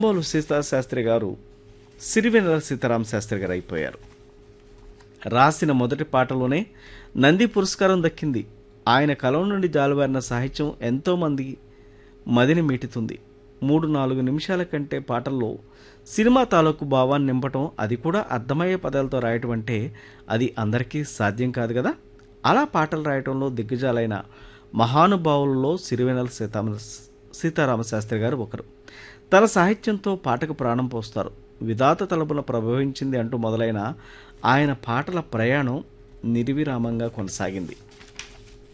బోలు సీతాశాస్త్రి గారు సిరివెన్నెల సీతారామ శాస్త్రి గారు అయిపోయారు రాసిన మొదటి పాటలోనే నంది పురస్కారం దక్కింది ఆయన కలం నుండి జాలువారిన సాహిత్యం ఎంతోమంది మదిని మీటుతుంది మూడు నాలుగు నిమిషాల కంటే పాటల్లో సినిమా తాలూకు భావాన్ని నింపటం అది కూడా అర్థమయ్యే పదాలతో రాయటం అంటే అది అందరికీ సాధ్యం కాదు కదా అలా పాటలు రాయటంలో దిగ్గజాలైన మహానుభావులలో సిరివెనెల సీతామ సీతారామ శాస్త్రి గారు ఒకరు తన సాహిత్యంతో పాటకు ప్రాణం పోస్తారు విధాత తలపున ప్రభవించింది అంటూ మొదలైన ఆయన పాటల ప్రయాణం నిర్విరామంగా కొనసాగింది